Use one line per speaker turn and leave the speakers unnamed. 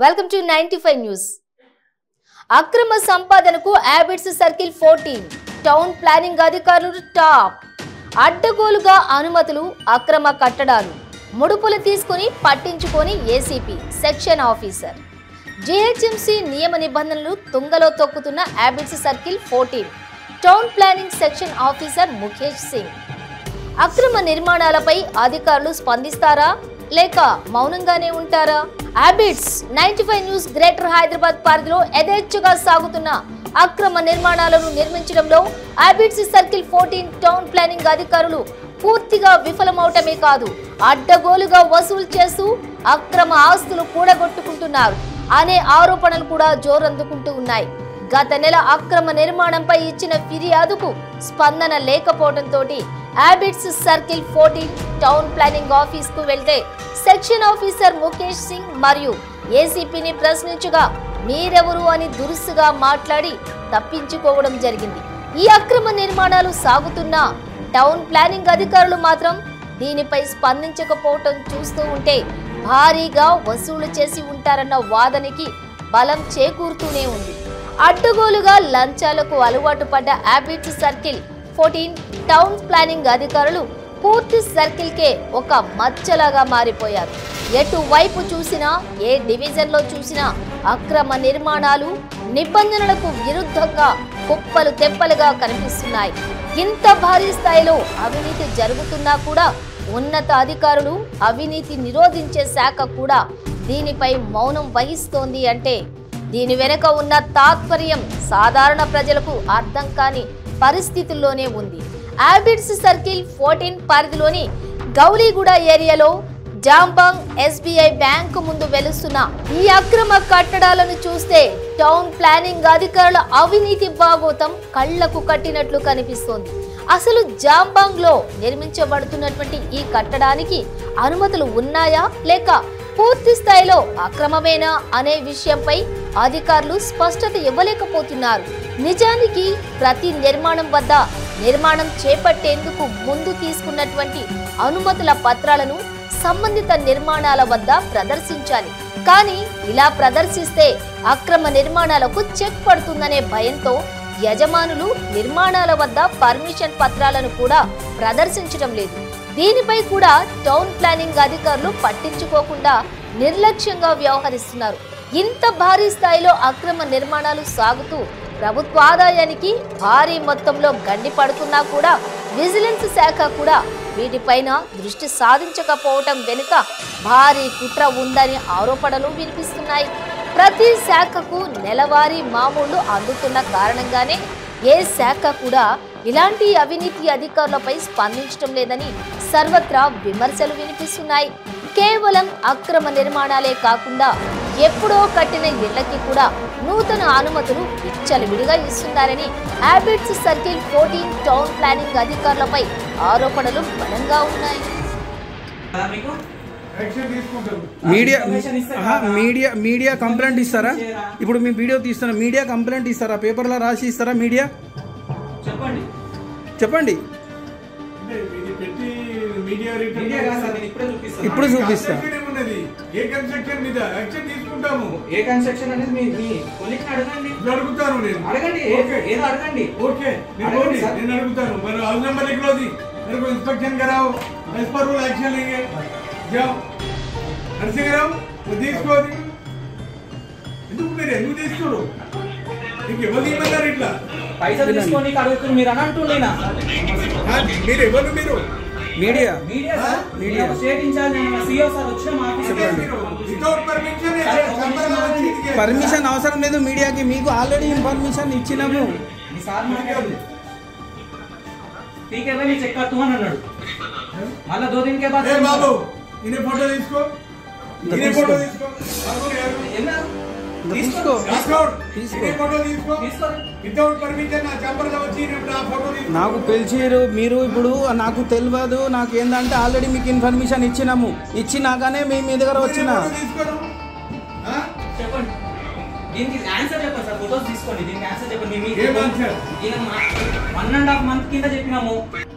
Welcome to ninety five news అక్రమ సంపాదనకు హ్యాబిట్స్ సర్కిల్ ఫోర్టీన్ టౌన్ ప్లానింగ్ అధికారులు టాప్ అడ్డగోలుగా అనుమతులు అక్రమ కట్టడాలు ముడుపులు తీసుకుని పట్టించుకొని ఏసీపీ సెక్షన్ ఆఫీసర్ జిహెచ్ఎంసీ నియమ నిబంధనలు తుంగలో తొక్కుతున్న హ్యాబిట్స్ circle fourteen town planning section officer Mukesh Singh అక్రమ నిర్మాణాలపై అధికారులు స్పందిస్తారా లేక మౌనంగానే ఉంటారా హ్యాబిట్స్ ninety five news greater Hyderabad పరిధిలో యథేచ్ఛగా సాగుతున్న అక్రమ నిర్మాణాలను నిర్మించడంలో హ్యాబిట్స్ సర్కిల్ ఫోర్టీన్ టౌన్ ప్లానింగ్ అధికారులు పూర్తిగా విఫలమవటమే కాదు అడ్డగోలుగా వసూలు చేస్తూ అక్రమ ఆస్తులు కూడగొట్టుకుంటున్నారు అనే ఆరోపణలు కూడా జోరందుకుంటూ ఉన్నాయి గత నెల అక్రమ నిర్మాణంపై ఇచ్చిన ఫిర్యాదుకు స్పందన లేకపోవడంతో హ్యాబిట్స్ circle fourteen town planning office కు వెళ్తే సెక్షన్ ఆఫీసర్ ముఖేష్ సింగ్ మరియు ఏసీపీని ప్రశ్నించగా మీరెవరు అని దురుసుగా మాట్లాడి తప్పించుకోవడం జరిగింది ఈ అక్రమ నిర్మాణాలు సాగుతున్నా టౌన్ ప్లానింగ్ అధికారులు మాత్రం దీనిపై స్పందించకపోవటం చూస్తూ ఉంటే భారీగా వసూలు చేసి ఉంటారన్న వాదనకి బలం చేకూరుతూనే ఉంది అడ్డగోలుగా లంచాలకు అలవాటు పడ్డ హ్యాబిట్స్ సర్కిల్ ఫోర్టీన్ టౌన్ ప్లానింగ్ అధికారులు పూర్తి సర్కిల్కే ఒక మచ్చలాగా మారిపోయారు ఎటువైపు చూసినా ఏ డివిజన్లో చూసినా అక్రమ నిర్మాణాలు నిబంధనలకు విరుద్ధంగా కుప్పలు తెప్పలుగా కనిపిస్తున్నాయి ఇంత భారీ స్థాయిలో అవినీతి జరుగుతున్నా కూడా ఉన్నత అధికారులు అవినీతి నిరోధించే శాఖ కూడా దీనిపై మౌనం వహిస్తోంది అంటే దీని వెనుక ఉన్న తాత్పర్యం సాధారణ ప్రజలకు అర్థం కాని పరిస్థితుల్లోనే ఉంది హ్యాబిట్స్ సర్కిల్ ఫోర్టీన్ పరిధిలోని గౌలీగూడ ఏరియాలో జాంబాంగ్ ఎస్బీఐ బ్యాంకు ముందు వెలుస్తున్న ఈ అక్రమ కట్టడాలను చూస్తే టౌన్ ప్లానింగ్ అధికారుల అవినీతి భాగోతం కళ్లకు కట్టినట్లు కనిపిస్తోంది అసలు జాంబాంగ్ లో నిర్మించబడుతున్నటువంటి ఈ కట్టడానికి అనుమతులు ఉన్నాయా లేక పూర్తి స్థాయిలో అక్రమమేనా అనే విషయంపై అధికారులు స్పష్టత ఇవ్వలేకపోతున్నారు నిజానికి ప్రతి నిర్మాణం వద్ద నిర్మాణం చేపట్టేందుకు ముందు తీసుకున్నటువంటి అనుమతుల పత్రాలను సంబంధిత నిర్మాణాల వద్ద ప్రదర్శించాలి కానీ ఇలా ప్రదర్శిస్తే అక్రమ నిర్మాణాలకు చెక్ పడుతుందనే భయంతో యజమానులు నిర్మాణాల వద్ద పర్మిషన్ పత్రాలను కూడా ప్రదర్శించడం లేదు దీనిపై కూడా టౌన్ ప్లానింగ్ అధికారులు పట్టించుకోకుండా నిర్లక్ష్యంగా వ్యవహరిస్తున్నారు ఇంత భారీ స్థాయిలో అక్రమ నిర్మాణాలు సాగుతూ ప్రభుత్వ ఆదాయానికి భారీ మొత్తంలో గండి పడుతున్నా కూడా విజిలెన్స్ శాఖ కూడా వీటిపైన దృష్టి సాధించకపోవటం వెనుక భారీ కుట్ర ఉందని ఆరోపణలు వినిపిస్తున్నాయి ప్రతి శాఖకు నెలవారీ మామూళ్లు అందుతున్న కారణంగానే ఏ శాఖ కూడా ఇలాంటి అవినీతి అధికారులపై స్పందించడం లేదని సర్వత్రా విమర్శలు వినిపిస్తున్నాయి కేవలం అక్రమ నిర్మాణాలే కాకుండా ఎప్పుడో కట్టిన ఇళ్లకి కూడా నూతన అనుమతులు విచ్చలవిడిగా ఇస్తున్నారని హ్యాబిట్స్ సర్కిల్ ఫోర్టీన్ టౌన్ ప్లానింగ్ అధికారులపై ఆరోపణలు బలంగా ఉన్నాయి
కదా మీకు
యాక్షన్ తీసుకుంటాం
మీడియా
ఇన్ఫర్మేషన్ ఇస్తే
ఆహా,
కాదా?
మీడియా మీడియా కంప్లైంట్ ఇస్తారా
చేయరా?
ఇప్పుడు మీ వీడియో తీస్తున్నా మీడియా కంప్లైంట్ ఇస్తారా పేపర్లో రాసి ఇస్తారా మీడియా
చెప్పండి
చెప్పండి
అంటే ఇది పెట్టి మీడియా రిటర్న్
మీడియా కాదు సార్ నేను ఇప్పుడే చూపిస్తాను
ఇప్పుడు చూపిస్తా.
కన్స్ట్రక్షన్ ఏమున్నది ఏ కన్స్ట్రక్షన్ మీద యాక్షన్ తీసుకుంటాము
ఏ కన్స్ట్రక్షన్ అనేది మీ మీ కొలిక్ని అడగండి
ఇప్పుడు అడుగుతాను నేను
అడగండి ఏ-
ఓకే.
ఏదో అడగండి
ఓకే నేను
అడగండి
बोली,
సార్.
నేను అడుగుతాను మరి हाउस नंबर लिख लो जी मेरे को इंस्पेक्शन कराओ इस पर रूल एक्शन लेंगे जाओ ऐसे कराओ वो తీసుకో ఎందుకు మీరు ఎందుకు తీసుకోరు నీకు ఎవరు ఇవ్వన్నారు ఇట్లా
పైసలు తీసుకొని అడుగుతుంది మీరు అని అంటుండేనా
ఆ, మీరు ఎవరు మీరు
మీడియా
మీడియా సార్
మీడియా.
నేను స్టేట్ ఇన్ఛార్జ్ నేను సీఓ సార్ వచ్చిన మా ఆఫీస్
వితౌట్ పర్మిషన్
సరే, ఒక నిమిషం
పర్మిషన్ అవసరం లేదు మీడియాకి మీకు ఆల్రెడీ ఇన్ఫర్మేషన్ ఇచ్చినాము
మీ సార్ మాట్లాడు ठीक है भाई मैं चेक करता हूँ అన్నాడు మళ్ళా దో దిన్ కే బాద్
ఏ బాబు ఇనే ఫోటో తీసుకో ఇనే
తీసుకో.
ఫోటో తీసుకో బాబు ఎవరు?
ఏమన్నా?
తీసుకో
తీసుకో
తీసుకో.
ఇనే ఫోటో తీసుకో
తీసుకో.
వితౌట్ పర్మిషన్ నా చంపర్లో వచ్చి నేను ఆ ఫోటో తీసుకో
నాకు పిలిచిరు మీరు ఇప్పుడు నాకు తెలియదు నాకు ఏంటంటే ఆల్రెడీ మీకు ఇన్ఫర్మేషన్ ఇచ్చినాము ఇచ్చినాకనే మీ మీ దగ్గర వచ్చిన
ఫోటో తీసుకోను ఆ?
చెప్పండి దీనికి ఆన్సర్ చెప్పండి సార్ ఫోటోస్ తీసుకోండి దీనికి ఆన్సర్ చెప్పండి మీ
ఏం answer?
One and half month కింద చెప్పినాము